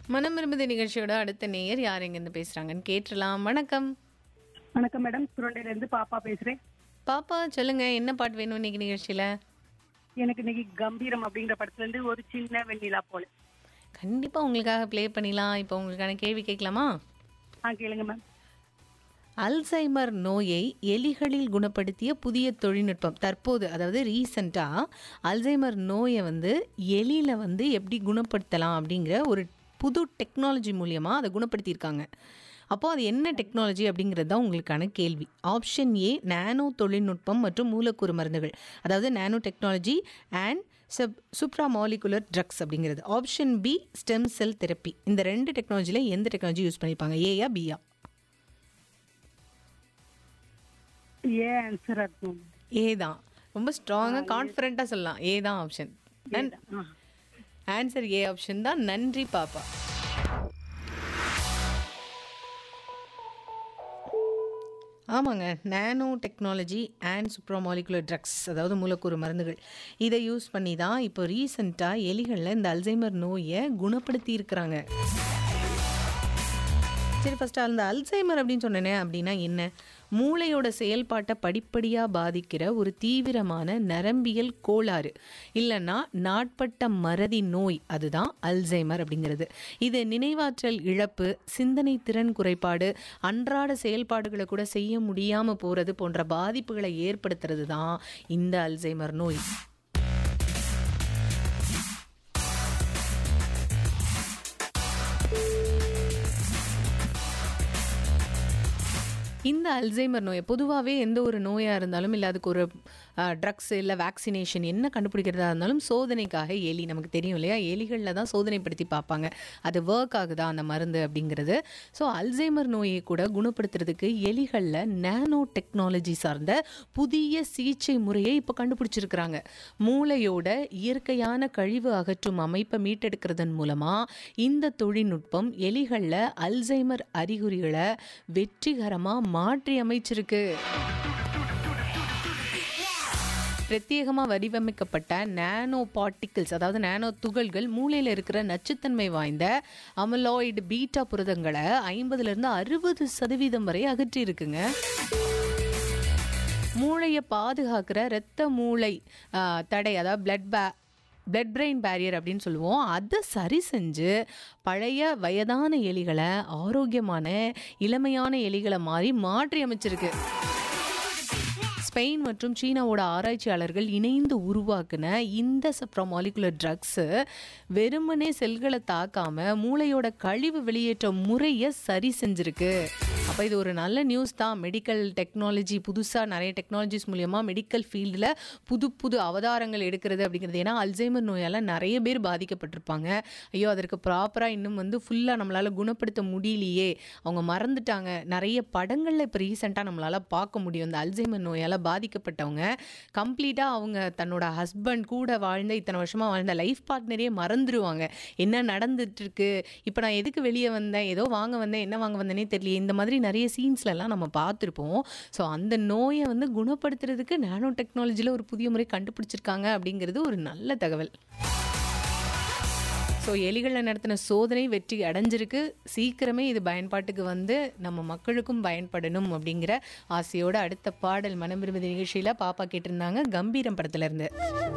மனம் விரும்புத நிகழ்ச்சியோட அடுத்த நேயர் யார் எங்கேருந்து பேசுறாங்கன்னு கேட்டுடலாம் வணக்கம் வணக்கம் மேடம் சுரண்டையில இருந்து பாப்பா பேசுறேன் பாப்பா சொல்லுங்க என்ன பாட்டு வேணும் இன்னைக்கு நிகழ்ச்சியில எனக்கு இன்னைக்கு கம்பீரம் அப்படிங்கிற படத்துல இருந்து ஒரு சின்ன வெண்ணிலா போல கண்டிப்பா உங்களுக்காக ப்ளே பண்ணிடலாம் இப்போ உங்களுக்கான கேள்வி கேட்கலாமா ஆ கேளுங்க மேம் அல்சைமர் நோயை எலிகளில் குணப்படுத்திய புதிய தொழில்நுட்பம் தற்போது அதாவது ரீசண்டாக அல்சைமர் நோயை வந்து எலியில் வந்து எப்படி குணப்படுத்தலாம் அப்படிங்கிற ஒரு புது டெக்னாலஜி மூலியமாக அதை குணப்படுத்தியிருக்காங்க அப்போது அது என்ன டெக்னாலஜி அப்படிங்கிறது தான் உங்களுக்கான கேள்வி ஆப்ஷன் ஏ நானோ தொழில்நுட்பம் மற்றும் மூலக்கூறு மருந்துகள் அதாவது nano technology and sub supra molecular drugs அப்படிங்கிறது option B stem cell therapy இந்த ரெண்டு டெக்னாலஜியில் எந்த டெக்னாலஜி யூஸ் பண்ணியிருப்பாங்க ஏயா பியா ஏ ஆன்சர் இருக்கும் ஏ தான் ரொம்ப ஸ்ட்ராங்காக கான்ஃபிடண்ட்டாக சொல்லலாம் ஏ தான் ஆப்ஷன் ஆன்சர் ஏ ஆப்ஷன் தான் நன்றி பாப்பா ஆமாங்க nano technology and supramolecular drugs அதாவது மூலக்கூறு மருந்துகள் இதை யூஸ் பண்ணி தான் இப்போ ரீசண்டாக எலிகளில் இந்த அல்சைமர் நோயை குணப்படுத்தி இருக்கிறாங்க சரி ஃபஸ்ட்டு அந்த அல்சைமர் அப்படின்னு சொன்னேனே அப்படின்னா என்ன மூளையோட செயல்பாட்டை படிப்படியாக பாதிக்கிற ஒரு தீவிரமான நரம்பியல் கோளாறு இல்லைன்னா நாட்பட்ட மறதி நோய் அதுதான் அல்சைமர் அப்படிங்கிறது இது நினைவாற்றல் இழப்பு சிந்தனை திறன் குறைபாடு அன்றாட செயல்பாடுகளை கூட செய்ய முடியாமல் போகிறது போன்ற பாதிப்புகளை ஏற்படுத்துறது தான் இந்த அல்சைமர் நோய் இந்த அல்சைமர் நோயை பொதுவாகவே எந்த ஒரு நோயாக இருந்தாலும் இல்லை அதுக்கு ஒரு ட்ரக்ஸ் இல்லை வேக்சினேஷன் என்ன கண்டுபிடிக்கிறதா இருந்தாலும் சோதனைக்காக எலி நமக்கு தெரியும் இல்லையா எலிகளில் தான் சோதனைப்படுத்தி பார்ப்பாங்க அது ஒர்க் ஆகுதா அந்த மருந்து அப்படிங்கிறது ஸோ அல்சைமர் நோயை கூட குணப்படுத்துறதுக்கு எலிகளில் நானோ டெக்னாலஜி சார்ந்த புதிய சிகிச்சை முறையை இப்போ கண்டுபிடிச்சிருக்கிறாங்க மூளையோட இயற்கையான கழிவு அகற்றும் அமைப்பை மீட்டெடுக்கிறதன் மூலமாக இந்த தொழில்நுட்பம் எலிகளில் அல்சைமர் அறிகுறிகளை வெற்றிகரமாக மாற்றி அமைச்சிருக்கு பிரத்யேகமாக வடிவமைக்கப்பட்ட நானோ பார்ட்டிகிள்ஸ் அதாவது நானோ துகள்கள் மூளையில் இருக்கிற நச்சுத்தன்மை வாய்ந்த அமலாய்டு பீட்டா புரதங்களை ஐம்பதுலேருந்து அறுபது சதவீதம் வரை அகற்றி இருக்குங்க மூளையை பாதுகாக்கிற இரத்த மூளை ஆ, தடை அதாவது பிளட் பே பிளட் பிரெயின் பேரியர் அப்படின்னு சொல்லுவோம் அதை சரி செஞ்சு பழைய வயதான எலிகளை ஆரோக்கியமான இளமையான எலிகளை மாதிரி மாற்றி அமைச்சிருக்கு ஸ்பெயின் மற்றும் சீனாவோட ஆராய்ச்சியாளர்கள் இணைந்து உருவாக்குன இந்த சப்ரோமாலிகுலர் ட்ரக்ஸு வெறுமனே செல்களை தாக்காம மூளையோட கழிவு வெளியேற்ற முறையை சரி செஞ்சிருக்கு அப்போ இது ஒரு நல்ல நியூஸ் தான் மெடிக்கல் டெக்னாலஜி புதுசாக நிறைய டெக்னாலஜிஸ் மூலியமா மெடிக்கல் ஃபீல்டில் புது புது அவதாரங்கள் எடுக்கிறது அப்படிங்கிறது ஏன்னா அல்சைமர் நோயால் நிறைய பேர் பாதிக்கப்பட்டிருப்பாங்க ஐயோ அதற்கு ப்ராப்பராக இன்னும் வந்து ஃபுல்லாக நம்மளால் குணப்படுத்த முடியலையே அவங்க மறந்துட்டாங்க நிறைய படங்களில் இப்போ ரீசெண்டாக நம்மளால் பார்க்க முடியும் இந்த அல்சைமர் நோயால் பாதிக்கப்பட்டவங்க கம்ப்ளீட்டாக அவங்க தன்னோட ஹஸ்பண்ட் கூட வாழ்ந்த இத்தனை வருஷமாக வாழ்ந்த லைஃப் பார்ட்னரே மறந்துடுவாங்க என்ன நடந்துட்டு இருக்கு இப்போ நான் எதுக்கு வெளியே வந்தேன் ஏதோ வாங்க வந்தேன் என்ன வாங்க வந்தேனே தெரியல இந்த மாதிரி நிறைய சீன்ஸ்லலாம் நம்ம பார்த்துருப்போம் ஸோ அந்த நோயை வந்து குணப்படுத்துறதுக்கு நானோ டெக்னாலஜியில் ஒரு புதிய முறை கண்டுபிடிச்சிருக்காங்க அப்படிங்கிறது ஒரு நல்ல தகவல் ஸோ எலிகளில் நடத்தின சோதனை வெற்றி அடைஞ்சிருக்கு சீக்கிரமே இது பயன்பாட்டுக்கு வந்து நம்ம மக்களுக்கும் பயன்படணும் அப்படிங்கிற ஆசையோட அடுத்த பாடல் மனம் விரும்புதி நிகழ்ச்சியில் பாப்பா கேட்டிருந்தாங்க கம்பீரம் படத்துல இருந்து